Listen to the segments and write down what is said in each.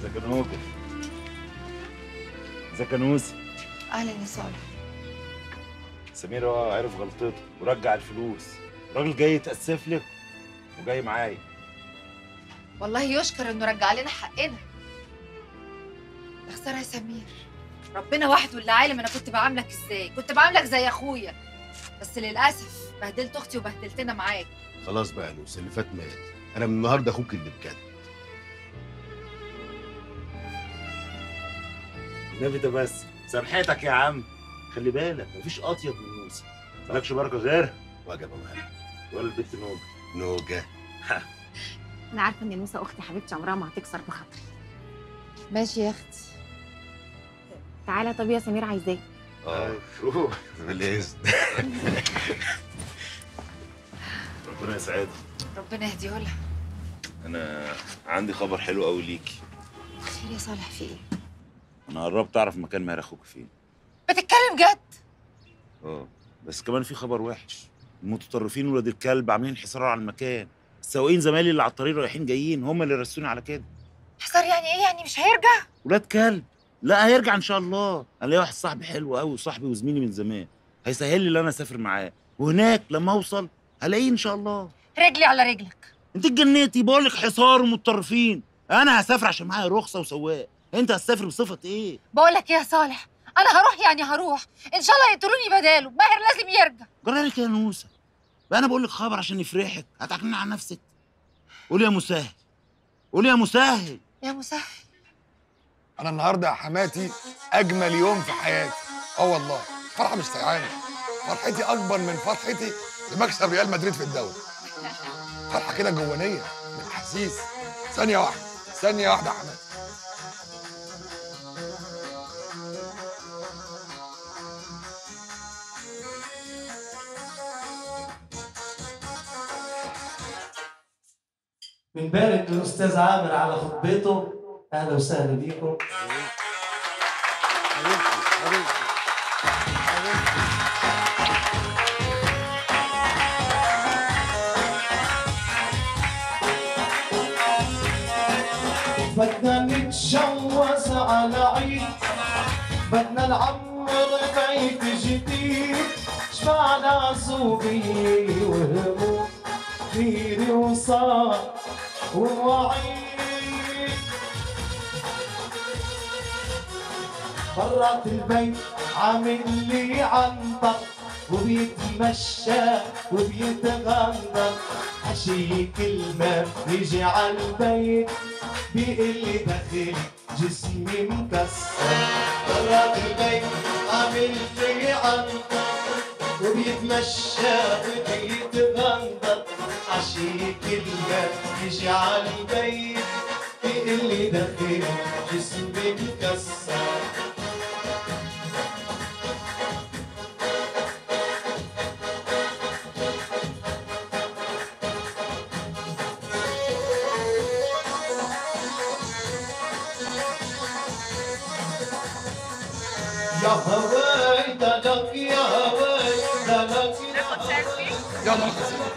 ازيك يا نوجه ازيك يا نوسي اهلا يا صالح سمير هو عرف غلطته ورجع الفلوس الراجل جاي يتاسف لك وجاي معايا والله يشكر انه رجع لنا حقنا يا خساره يا سمير ربنا وحده اللي عالم انا كنت بعاملك ازاي كنت بعاملك زي اخويا بس للاسف بهدلت اختي وبهدلتنا معاك خلاص بقى يا نوس اللي فات مات انا من النهارده اخوك اللي بجد النبي ده بس سامحتك يا عم خلي بالك مفيش اطيب من موسى مالكش بركه غيرها وجب يا معلم ولا البنت نوجه نوجه انا عارفه ان نوسه اختي حبيبتي عمرها ما هتكسر بخاطري ماشي يا اختي تعالى طب يا سمير عايزاك اه روح بالاذن ربنا يسعدك ربنا يهديه لها انا عندي خبر حلو قوي ليكي خير يا صالح في ايه انا قربت اعرف مكان ماهر اخوك فين بتتكلم جد اه بس كمان في خبر وحش المتطرفين ولاد الكلب عاملين حصار على المكان السواقين زمايلي اللي على الطريق رايحين جايين هم اللي رسوني على كده حصار يعني ايه يعني مش هيرجع ولاد كلب لا هيرجع ان شاء الله انا ليا واحد صاحبي حلو قوي وصاحبي وزميلي من زمان هيسهل لي ان انا اسافر معاه وهناك لما اوصل هلاقيه ان شاء الله رجلي على رجلك انت اتجنيتي بقول لك حصار ومتطرفين انا هسافر عشان معايا رخصه وسواق انت هتسافر بصفه ايه بقول لك ايه يا صالح انا هروح يعني هروح ان شاء الله يقتلوني بداله ماهر لازم يرجع جرالك يا نوسه بقى انا بقول لك خبر عشان يفرحك هتعكنين عن نفسك قولي يا مسهل قولي يا مسهل يا مسهل انا النهارده يا حماتي اجمل يوم في حياتي اه والله فرحه مش سيعاني فرحتي اكبر من فرحتي لمكسب ريال مدريد في الدوري فرحه كده جوانيه من احاسيس ثانيه واحده ثانيه واحده يا حماتي بنبارك للاستاذ عامر على خطبته اهلا وسهلا بيكم بدنا نتجوز على عيد بدنا نعمر بيت جديد شبعنا زوبية وهموم كثير وصار ووعيد برات البيت عامل لي عنطر وبيتمشى وبيتغندر عشي كل ما يجي على البيت بيقول لي دخل جسمي مكسر برات البيت عامل لي عنطر وبيتمشى وبيتغندر عشي كلمة يجي على البيت بيقول لي دخل جسمي مكسر يا هواي دلك يا هواي دلك يا هواي يلا خسير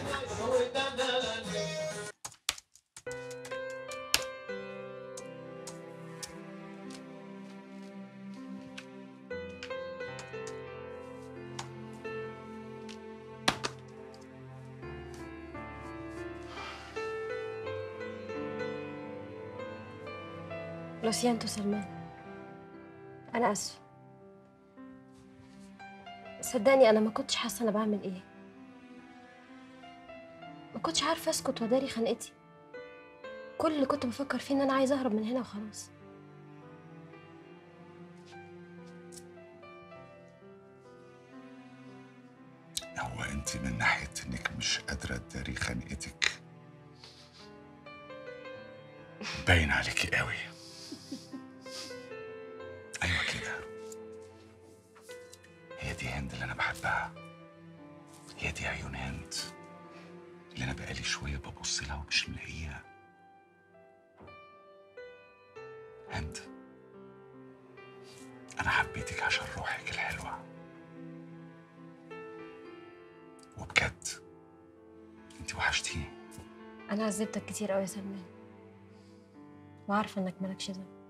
لو سيانتو سلمان أنا آسفة صدقني أنا ما كنتش حاسة أنا بعمل إيه ما كنتش عارفة أسكت وأداري خنقتي كل اللي كنت بفكر فيه إن أنا عايزة أهرب من هنا وخلاص هو انت من ناحيه انك مش قادره تداري خنقتك باين عليكي قوي ايوه كده هي دي هند اللي انا بحبها هي دي عيون هند اللي انا بقالي شويه ببص لها ومش ملاقيها هند انا حبيتك عشان روحك الحلوه وبجد انت وحشتيني أنا عذبتك كتير أوي يا سلمان وعارفة إنك مالكش ذنب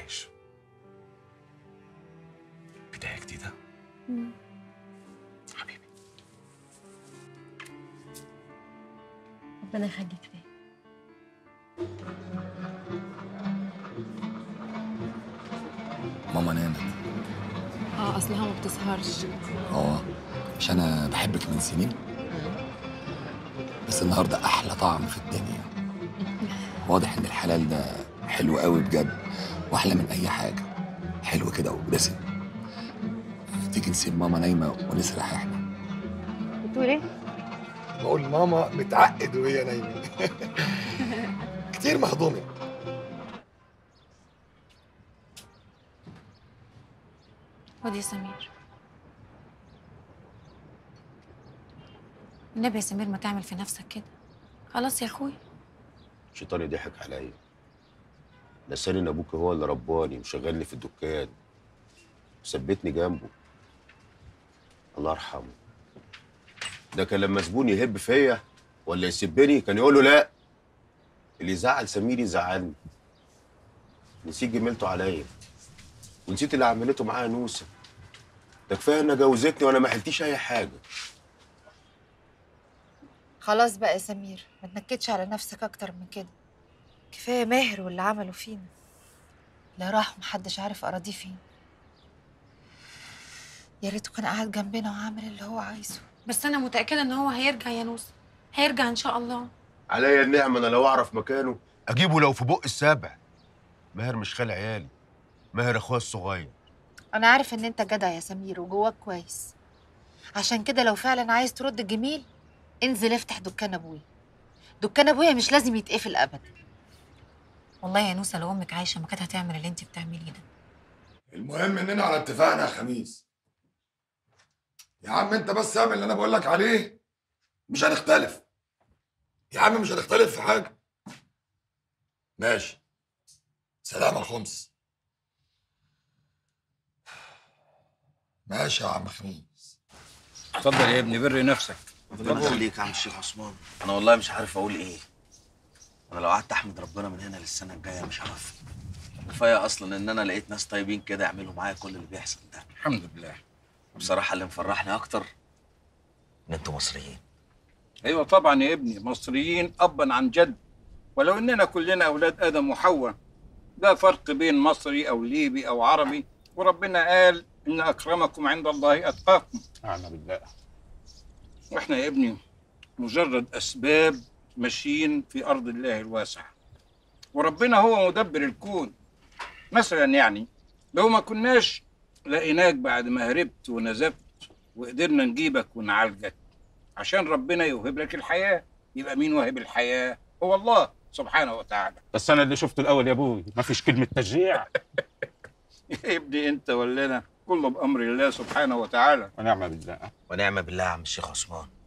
عايش بدايه جديده حبيبي ربنا يخليك ليا ماما نامت اه اصلها ما بتسهرش اه مش انا بحبك من سنين بس النهارده احلى طعم في الدنيا واضح ان الحلال ده حلو قوي بجد واحلى من اي حاجه حلو كده ودسم تيجي نسيب ماما نايمه ونسرح احنا بتقول ايه؟ بقول ماما متعقد وهي نايمه كتير مهضومه خد يا سمير النبي يا سمير ما تعمل في نفسك كده خلاص يا اخوي شيطاني ضحك عليا نساني ان ابوك هو اللي رباني وشغلني في الدكان وثبتني جنبه الله يرحمه ده كان لما زبون يهب فيا ولا يسبني كان يقول له لا اللي يزعل سمير يزعلني نسيت جميلته عليا ونسيت اللي عملته معايا نوسه ده كفايه انها جوزتني وانا ما حلتيش اي حاجه خلاص بقى يا سمير ما تنكدش على نفسك اكتر من كده كفايه ماهر واللي عمله فينا لا راح ومحدش عارف اراضيه فين يا ريته كان قاعد جنبنا وعامل اللي هو عايزه بس انا متاكده ان هو هيرجع يا نوسه هيرجع ان شاء الله عليا النعمه انا لو اعرف مكانه اجيبه لو في بق السبع ماهر مش خال عيالي ماهر اخويا الصغير انا عارف ان انت جدع يا سمير وجواك كويس عشان كده لو فعلا عايز ترد الجميل انزل افتح دكان ابويا دكان ابويا مش لازم يتقفل ابدا والله يا نوسه لو امك عايشه ما كانت هتعمل اللي انت بتعمليه ده المهم اننا على اتفاقنا يا خميس يا عم انت بس اعمل اللي انا بقول لك عليه مش هنختلف يا عم مش هنختلف في حاجه ماشي سلام الخمس ماشي يا عم خميس اتفضل يا ابني بر نفسك ربنا يخليك يا عم الشيخ عثمان انا والله مش عارف اقول ايه انا لو قعدت احمد ربنا من هنا للسنه الجايه مش هعرف كفايه اصلا ان انا لقيت ناس طيبين كده يعملوا معايا كل اللي بيحصل ده الحمد لله بصراحه اللي مفرحني اكتر ان انتوا مصريين ايوه طبعا يا ابني مصريين ابا عن جد ولو اننا كلنا اولاد ادم وحواء ده فرق بين مصري او ليبي او عربي وربنا قال ان اكرمكم عند الله اتقاكم اعلم بالله واحنا يا ابني مجرد اسباب ماشيين في ارض الله الواسعه وربنا هو مدبر الكون مثلا يعني لو ما كناش لقيناك بعد ما هربت ونزفت وقدرنا نجيبك ونعالجك عشان ربنا يوهب لك الحياه يبقى مين واهب الحياه هو الله سبحانه وتعالى بس انا اللي شفته الاول يا ابوي ما فيش كلمه تشجيع يا ابني انت ولا انا كله بامر الله سبحانه وتعالى ونعم بالله ونعم بالله يا عم الشيخ عثمان